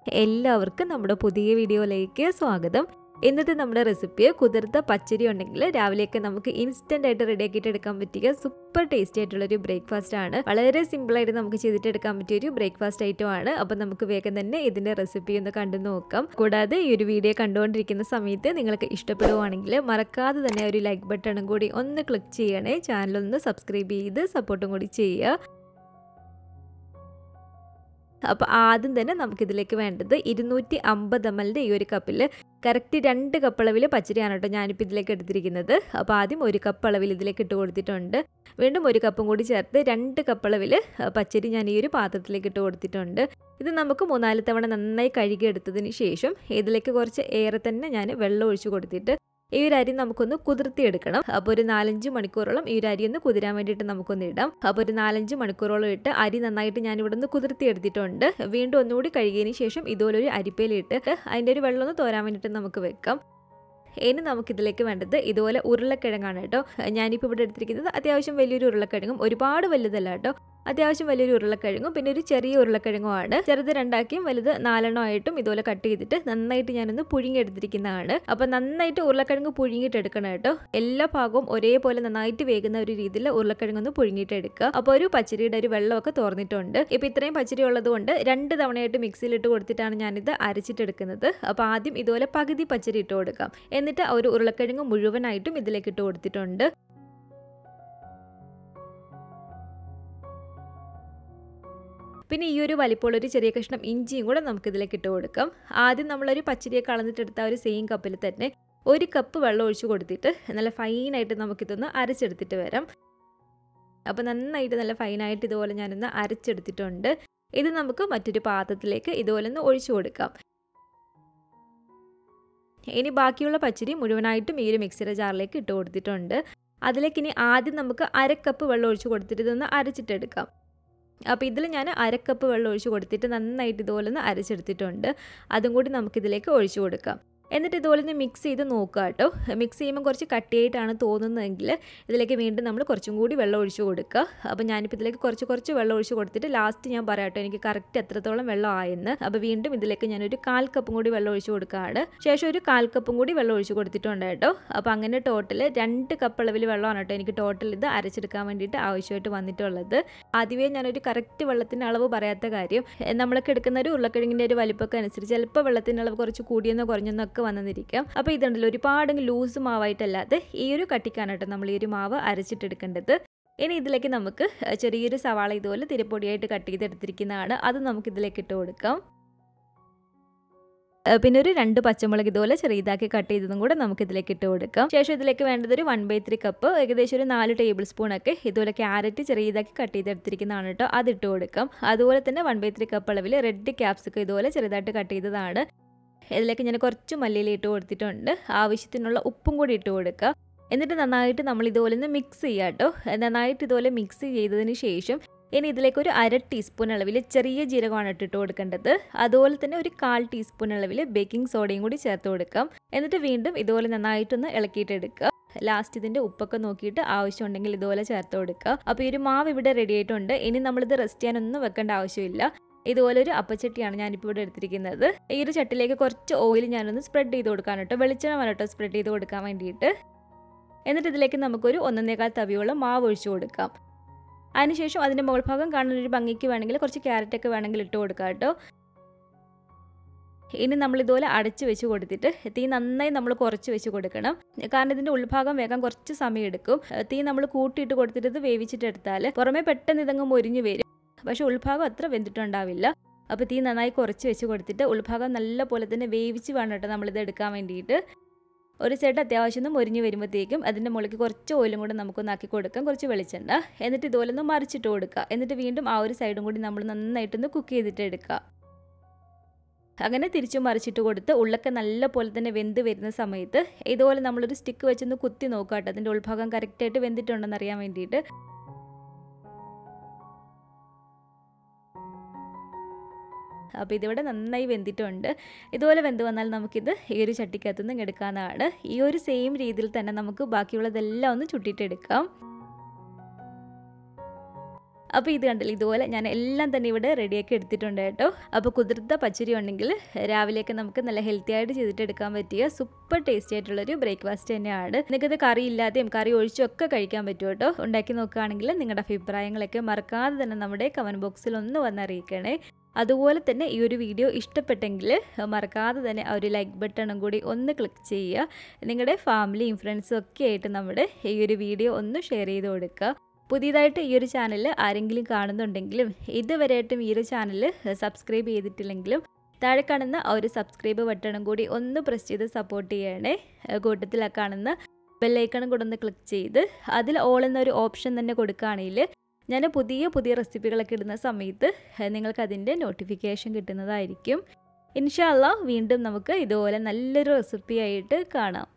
എല്ലാവർക്കും നമ്മുടെ പുതിയ വീഡിയോയിലേക്ക് സ്വാഗതം ഇന്നത്തെ നമ്മുടെ റെസിപ്പി കുതിർത്ത പച്ചരി ഉണ്ടെങ്കിൽ രാവിലെയൊക്കെ നമുക്ക് ഇൻസ്റ്റന്റ് ആയിട്ട് റെഡിയാക്കിയിട്ട് എടുക്കാൻ പറ്റിയ സൂപ്പർ ടേസ്റ്റി ആയിട്ടുള്ള ഒരു ബ്രേക്ക്ഫാസ്റ്റ് ആണ് വളരെ സിമ്പിൾ ആയിട്ട് നമുക്ക് ചെയ്തിട്ട് എടുക്കാൻ പറ്റിയ ഒരു ബ്രേക്ക്ഫാസ്റ്റ് ഐറ്റം ആണ് അപ്പം നമുക്ക് വേഗം തന്നെ ഇതിന്റെ റെസിപ്പി ഒന്ന് കണ്ടു നോക്കാം കൂടാതെ ഈ ഒരു വീഡിയോ കണ്ടുകൊണ്ടിരിക്കുന്ന സമയത്ത് നിങ്ങൾക്ക് ഇഷ്ടപ്പെടുവാണെങ്കിൽ മറക്കാതെ തന്നെ ഒരു ലൈക്ക് ബട്ടണും കൂടി ഒന്ന് ക്ലിക്ക് ചെയ്യണേ ചാനൽ ഒന്ന് സബ്സ്ക്രൈബ് ചെയ്ത് സപ്പോർട്ടും കൂടി ചെയ്യുക അപ്പോൾ ആദ്യം തന്നെ നമുക്കിതിലേക്ക് വേണ്ടത് ഇരുന്നൂറ്റി അമ്പത് എം എല്ലിൻ്റെ ഈ ഒരു കപ്പിൽ കറക്റ്റ് രണ്ട് കപ്പ് അളവിൽ പച്ചരിയാണ് കേട്ടോ ഞാനിപ്പോൾ ഇതിലേക്ക് എടുത്തിരിക്കുന്നത് അപ്പോൾ ആദ്യം ഒരു കപ്പ് അളവിൽ ഇതിലേക്ക് ഇട്ട് കൊടുത്തിട്ടുണ്ട് വീണ്ടും ഒരു കപ്പും കൂടി ചേർത്ത് രണ്ട് കപ്പ് അളവിൽ പച്ചരി ഞാൻ ഈ ഒരു പാത്രത്തിലേക്ക് ഇട്ട് കൊടുത്തിട്ടുണ്ട് ഇത് നമുക്ക് മൂന്നാല് തവണ നന്നായി കഴുകി എടുത്തതിന് ശേഷം ഇതിലേക്ക് കുറച്ച് ഏറെ തന്നെ ഞാൻ വെള്ളം ഒഴിച്ചു കൊടുത്തിട്ട് ഈ ഒരു അരി നമുക്കൊന്ന് കുതിർത്തിയെടുക്കണം അപ്പോൾ ഒരു നാലഞ്ച് മണിക്കൂറോളം ഈ ഒരു അരി ഒന്ന് കുതിരാൻ വേണ്ടിയിട്ട് നമുക്കൊന്ന് ഇടാം അപ്പോൾ ഒരു നാലഞ്ച് മണിക്കൂറോളം ഇട്ട് അരി നന്നായിട്ട് ഞാൻ ഇവിടെ നിന്ന് കുതിർത്തിയെടുത്തിട്ടുണ്ട് വീണ്ടും ഒന്നുകൂടി കഴുകിയതിന് ശേഷം ഇതുപോലെ ഒരു അരിപ്പയിലിട്ട് അതിൻ്റെ ഒരു വെള്ളം ഒന്ന് തോരാൻ വേണ്ടിയിട്ട് നമുക്ക് വെക്കാം ഇനി നമുക്കിതിലേക്ക് വേണ്ടത് ഇതുപോലെ ഉരുളക്കിഴങ്ങാണ് കേട്ടോ ഞാനിപ്പോൾ ഇവിടെ എടുത്തിരിക്കുന്നത് അത്യാവശ്യം വലിയൊരു ഉരുളക്കിഴങ്ങും ഒരുപാട് വലുതല്ല കേട്ടോ അത്യാവശ്യം വലിയൊരു ഉരുളക്കിഴങ്ങും പിന്നെ ഒരു ചെറിയ ഉരുളക്കിഴങ്ങുമാണ് ചെറുത് രണ്ടാക്കിയും വലുത് നാലെണ്ണമായിട്ടും ഇതുപോലെ കട്ട് ചെയ്തിട്ട് നന്നായിട്ട് ഞാനൊന്ന് പുഴുങ്ങിയെടുത്തിരിക്കുന്നതാണ് അപ്പോൾ നന്നായിട്ട് ഉരുളക്കിഴങ്ങ് പുഴുങ്ങിയിട്ട് എടുക്കണം കേട്ടോ എല്ലാ ഭാഗവും ഒരേപോലെ നന്നായിട്ട് വേകുന്ന ഒരു രീതിയിൽ ഉരുളക്കിഴങ്ങ് ഒന്ന് പുഴുങ്ങിയിട്ട് എടുക്കുക അപ്പോൾ ഒരു പച്ചരിയുടെ ഒരു വെള്ളമൊക്കെ തോർന്നിട്ടുണ്ട് ഇപ്പോൾ ഇത്രയും പച്ചരി ഉള്ളത് കൊണ്ട് രണ്ട് തവണയായിട്ട് മിക്സിയിലിട്ട് കൊടുത്തിട്ടാണ് ഞാനിത് അരച്ചിട്ടെടുക്കുന്നത് അപ്പോൾ ആദ്യം ഇതുപോലെ പകുതി പച്ചരി ഇട്ട് കൊടുക്കാം എന്നിട്ട് ഒരു ഉരുളക്കിഴങ്ങ് മുഴുവനായിട്ടും ഇതിലേക്ക് ഇട്ട് കൊടുത്തിട്ടുണ്ട് പിന്നെ ഈ ഒരു വലിപ്പമുള്ള ഒരു ചെറിയ കഷ്ണം ഇഞ്ചിയും കൂടെ നമുക്ക് ഇതിലേക്ക് ഇട്ട് കൊടുക്കാം ആദ്യം നമ്മളൊരു പച്ചരിയെ കളഞ്ഞിട്ടെടുത്ത ഒരു സെയിം കപ്പിൽ തന്നെ ഒരു കപ്പ് വെള്ളം ഒഴിച്ച് കൊടുത്തിട്ട് നല്ല ഫൈനായിട്ട് നമുക്കിതൊന്ന് അരച്ചെടുത്തിട്ട് വരാം അപ്പോൾ നന്നായിട്ട് നല്ല ഫൈനായിട്ട് ഇതുപോലെ ഞാനൊന്ന് അരച്ചെടുത്തിട്ടുണ്ട് ഇത് നമുക്ക് മറ്റൊരു പാത്രത്തിലേക്ക് ഇതുപോലെ ഒന്ന് ഒഴിച്ചു കൊടുക്കാം ഇനി ബാക്കിയുള്ള പച്ചരി മുഴുവനായിട്ടും ഈ ഒരു മിക്സിയുടെ ജാറിലേക്ക് ഇട്ട് കൊടുത്തിട്ടുണ്ട് അതിലേക്ക് ഇനി ആദ്യം നമുക്ക് അരക്കപ്പ് വെള്ളം ഒഴിച്ച് കൊടുത്തിട്ട് ഇതൊന്ന് അരച്ചിട്ടെടുക്കാം അപ്പോൾ ഇതിൽ ഞാൻ അരക്കപ്പ് വെള്ളം ഒഴിച്ച് കൊടുത്തിട്ട് നന്നായിട്ട് ഇതുപോലെ ഒന്ന് അരച്ചെടുത്തിട്ടുണ്ട് അതും കൂടി നമുക്കിതിലേക്ക് ഒഴിച്ചു കൊടുക്കാം എന്നിട്ട് ഇതുപോലെ ഒന്ന് മിക്സ് ചെയ്ത് നോക്കുക കേട്ടോ മിക്സ് ചെയ്യുമ്പോൾ കുറച്ച് കട്ടിയായിട്ടാണ് തോന്നുന്നതെങ്കിൽ ഇതിലേക്ക് വീണ്ടും നമ്മൾ കുറച്ചും കൂടി വെള്ളം ഒഴിച്ച് കൊടുക്കുക അപ്പോൾ ഞാനിപ്പോൾ ഇതിലേക്ക് കുറച്ച് കുറച്ച് വെള്ളം ഒഴിച്ച് കൊടുത്തിട്ട് ലാസ്റ്റ് ഞാൻ പറയാം കേട്ടോ എനിക്ക് കറക്റ്റ് എത്രത്തോളം വെള്ളം ആയെന്ന് അപ്പോൾ വീണ്ടും ഇതിലേക്ക് ഞാനൊരു കാൽ കപ്പും കൂടി വെള്ളം ഒഴിച്ച് കൊടുക്കുകയാണ് ശേഷം ഒരു കാൽ കപ്പും കൂടി വെള്ളം ഒഴിച്ച് കൊടുത്തിട്ടുണ്ട് കേട്ടോ അപ്പോൾ അങ്ങനെ ടോട്ടൽ രണ്ട് കപ്പ് അളവിൽ വെള്ളമാണ് കേട്ടോ എനിക്ക് ടോട്ടൽ ഇത് അരച്ചെടുക്കാൻ വേണ്ടിയിട്ട് ആവശ്യമായിട്ട് വന്നിട്ടുള്ളത് ആദ്യമേ ഞാനൊരു കറക്റ്റ് വെള്ളത്തിൻ്റെ അളവ് പറയാത്ത കാര്യം നമ്മളൊക്കെ എടുക്കുന്ന ഒരു ഉരുളക്കിഴങ്ങിൻ്റെ ഒരു വലിപ്പമൊക്കെ അനുസരിച്ച് ചിലപ്പോൾ വെള്ളത്തിൻ്റെ അളവ് കുറച്ച് കൂടിയെന്നോ കുറഞ്ഞെന്നോ ഒക്കെ വന്നിരിക്കാം അപ്പോൾ ഇതുണ്ടല്ലോ ഒരുപാട് ലൂസ് മാവായിട്ടല്ലാതെ ഈ ഒരു കട്ടിക്കാണ് കേട്ടോ നമ്മൾ ഈ ഒരു മാവ് അരച്ചിട്ടെടുക്കേണ്ടത് ഇനി ഇതിലേക്ക് നമുക്ക് ചെറിയൊരു സവാള ഇതുപോലെ തിരപ്പൊടിയായിട്ട് കട്ട് ചെയ്തെടുത്തിരിക്കുന്നതാണ് അത് നമുക്ക് ഇതിലേക്ക് ഇട്ട് കൊടുക്കാം പിന്നെ ഒരു രണ്ട് പച്ചമുളക് ഇതുപോലെ ചെറിയതാക്കി കട്ട് ചെയ്തതും കൂടെ നമുക്ക് ഇതിലേക്ക് ഇട്ട് കൊടുക്കാം ശേഷം ഇതിലേക്ക് വേണ്ടത് ഒരു വൺ ബൈ ത്രീ കപ്പ് ഏകദേശം ഒരു നാല് ടേബിൾ സ്പൂൺ ഒക്കെ ഇതുപോലെ ക്യാരറ്റ് ചെറിയതാക്കി കട്ട് ചെയ്തെടുത്തിരിക്കുന്നതാണ് കേട്ടോ അത് ഇട്ട് കൊടുക്കാം അതുപോലെ തന്നെ വൺ ബൈ ത്രീ കപ്പ് അളവിൽ റെഡ് ക്യാപ്സിക്കം ഇതുപോലെ ചെറുതായിട്ട് കട്ട് ചെയ്തതാണ് ഇതിലേക്ക് ഞാൻ കുറച്ച് മല്ലിയില ഇട്ട് കൊടുത്തിട്ടുണ്ട് ആവശ്യത്തിനുള്ള ഉപ്പും കൂടി ഇട്ട് കൊടുക്കുക എന്നിട്ട് നന്നായിട്ട് നമ്മൾ ഇതുപോലെ ഒന്ന് മിക്സ് ചെയ്യുക കേട്ടോ നന്നായിട്ട് ഇതുപോലെ മിക്സ് ചെയ്തതിന് ശേഷം ഇനി ഇതിലേക്ക് ഒരു അര ടീസ്പൂൺ അളവിൽ ചെറിയ ജീരകമാണ് ഇട്ടിട്ട് കൊടുക്കേണ്ടത് അതുപോലെ തന്നെ ഒരു കാൽ ടീസ്പൂൺ അളവിൽ ബേക്കിംഗ് സോഡയും കൂടി ചേർത്ത് കൊടുക്കാം എന്നിട്ട് വീണ്ടും ഇതുപോലെ നന്നായിട്ടൊന്ന് ഇളക്കിയിട്ട് എടുക്കുക ലാസ്റ്റ് ഇതിൻ്റെ ഉപ്പൊക്കെ നോക്കിയിട്ട് ആവശ്യമുണ്ടെങ്കിൽ ഇതുപോലെ ചേർത്ത് കൊടുക്കുക അപ്പോൾ ഈ ഒരു മാവ് ഇവിടെ റെഡി ആയിട്ടുണ്ട് ഇനി നമ്മളിത് റെസ്റ്റ് ചെയ്യാനൊന്നും വെക്കേണ്ട ആവശ്യമില്ല ഇതുപോലെ ഒരു അപ്പച്ചട്ടിയാണ് ഞാനിപ്പോൾ ഇവിടെ എടുത്തിരിക്കുന്നത് ഈ ഒരു ചട്ടിലേക്ക് കുറച്ച് ഓയിൽ ഞാനൊന്ന് സ്പ്രെഡ് ചെയ്ത് കൊടുക്കാൻ കേട്ടോ വെളിച്ചെണ്ണ വേണം കേട്ടോ സ്പ്രെഡ് ചെയ്ത് കൊടുക്കാൻ വേണ്ടിയിട്ട് എന്നിട്ട് ഇതിലേക്ക് നമുക്കൊരു ഒന്നേകാൽ തവിയോളം മാവ് ഒഴിച്ചു കൊടുക്കാം അതിനുശേഷം അതിൻ്റെ മുകൾ ഭാഗം കാണുന്ന ഒരു ഭംഗിക്ക് വേണമെങ്കിൽ കുറച്ച് ക്യാരറ്റൊക്കെ വേണമെങ്കിൽ ഇട്ട് കൊടുക്കാം കേട്ടോ ഇനി നമ്മൾ ഇതുപോലെ അടച്ച് വെച്ച് കൊടുത്തിട്ട് തീ നന്നായി നമ്മൾ കുറച്ച് വെച്ച് കൊടുക്കണം കാരണം ഇതിൻ്റെ ഉൾഭാഗം വേഗം കുറച്ച് സമയം എടുക്കും തീ നമ്മൾ കൂട്ടിയിട്ട് കൊടുത്തിട്ട് ഇത് വേവിച്ചിട്ട് എടുത്താൽ പുറമെ പെട്ടെന്ന് ഇതങ്ങ് മൊരിഞ്ഞ് വരും പക്ഷേ ഉൾഭാഗം അത്ര വെന്തിട്ടുണ്ടാവില്ല അപ്പോൾ തീ നന്നായി കുറച്ച് വെച്ച് കൊടുത്തിട്ട് ഉൾഭാഗം നല്ല പോലെ തന്നെ വേവിച്ച് വേണം കേട്ടോ നമ്മളിത് എടുക്കാൻ വേണ്ടിയിട്ട് ഒരു സൈഡ് അത്യാവശ്യം മൊരിഞ്ഞ് വരുമ്പോഴത്തേക്കും അതിൻ്റെ മുകളിലേക്ക് കുറച്ച് ഓയിലും കൂടെ നമുക്കൊന്ന് ആക്കി കൊടുക്കാം കുറച്ച് വെളിച്ചെണ്ണ എന്നിട്ട് ഇതുപോലെ ഒന്ന് മറിച്ചിട്ട് കൊടുക്കുക എന്നിട്ട് വീണ്ടും ആ ഒരു സൈഡും കൂടി നമ്മൾ നന്നായിട്ടൊന്ന് കുക്ക് ചെയ്തിട്ട് എടുക്കുക അങ്ങനെ തിരിച്ചു മറിച്ചിട്ട് കൊടുത്ത് ഉള്ളൊക്കെ നല്ല പോലെ തന്നെ വെന്ത് വരുന്ന സമയത്ത് ഇതുപോലെ നമ്മളൊരു സ്റ്റിക്ക് വെച്ചൊന്ന് കുത്തി നോക്കുക കേട്ടോ അതിൻ്റെ ഉൾഭാഗം കറക്റ്റായിട്ട് വെന്തിട്ടുണ്ടെന്ന് അറിയാൻ വേണ്ടിയിട്ട് അപ്പോൾ ഇതിവിടെ നന്നായി വെന്തിട്ടുണ്ട് ഇതുപോലെ വെന്ത് വന്നാൽ നമുക്കിത് ഈ ഒരു ചട്ടിക്കകത്തുനിന്ന് എടുക്കാവുന്നതാണ് ഈ ഒരു സെയിം രീതിയിൽ തന്നെ നമുക്ക് ബാക്കിയുള്ളതെല്ലാം ഒന്ന് ചുട്ടിട്ടെടുക്കാം അപ്പോൾ ഇത് കണ്ടില്ല ഇതുപോലെ ഞാൻ എല്ലാം തന്നെ ഇവിടെ റെഡിയാക്കി എടുത്തിട്ടുണ്ട് കേട്ടോ അപ്പോൾ കുതിർത്ത പച്ചരി ഉണ്ടെങ്കിൽ രാവിലെയൊക്കെ നമുക്ക് നല്ല ഹെൽത്തി ആയിട്ട് ചെയ്തിട്ട് എടുക്കാൻ പറ്റിയ സൂപ്പർ ടേസ്റ്റി ആയിട്ടുള്ളൊരു ബ്രേക്ക്ഫാസ്റ്റ് തന്നെയാണ് നിങ്ങൾക്കത് കറി ഇല്ലാതെയും കറി ഒഴിച്ചൊക്കെ കഴിക്കാൻ പറ്റും കേട്ടോ ഉണ്ടാക്കി നോക്കുകയാണെങ്കിൽ നിങ്ങളുടെ അഭിപ്രായങ്ങളൊക്കെ മറക്കാതെ തന്നെ നമ്മുടെ കമൻറ്റ് ബോക്സിൽ ഒന്ന് വന്നറിയിക്കണേ അതുപോലെ തന്നെ ഈ ഒരു വീഡിയോ ഇഷ്ടപ്പെട്ടെങ്കിൽ മറക്കാതെ തന്നെ ആ ഒരു ലൈക്ക് ബട്ടണും കൂടി ഒന്ന് ക്ലിക്ക് ചെയ്യുക നിങ്ങളുടെ ഫാമിലിയും ഫ്രണ്ട്സും ഒക്കെ ആയിട്ട് നമ്മുടെ ഈ ഒരു വീഡിയോ ഒന്ന് ഷെയർ ചെയ്ത് കൊടുക്കുക പുതിയതായിട്ട് ഈ ഒരു ചാനൽ ആരെങ്കിലും കാണുന്നുണ്ടെങ്കിലും ഇതുവരെയായിട്ടും ഈ ഒരു ചാനൽ സബ്സ്ക്രൈബ് ചെയ്തിട്ടില്ലെങ്കിലും താഴെ കാണുന്ന ആ ഒരു സബ്സ്ക്രൈബ് ബട്ടണും കൂടി ഒന്ന് പ്രസ് ചെയ്ത് സപ്പോർട്ട് ചെയ്യണേ കൂട്ടത്തിൽ ആ കാണുന്ന ബെല്ലൈക്കണും കൂടെ ഒന്ന് ക്ലിക്ക് ചെയ്ത് അതിൽ ഓൾ എന്നൊരു ഓപ്ഷൻ തന്നെ കൊടുക്കുകയാണെങ്കിൽ ഞാൻ പുതിയ പുതിയ റെസിപ്പികളൊക്കെ ഇടുന്ന സമയത്ത് നിങ്ങൾക്ക് അതിൻ്റെ നോട്ടിഫിക്കേഷൻ കിട്ടുന്നതായിരിക്കും ഇൻഷാല്ല വീണ്ടും നമുക്ക് ഇതുപോലെ നല്ലൊരു റെസിപ്പി ആയിട്ട് കാണാം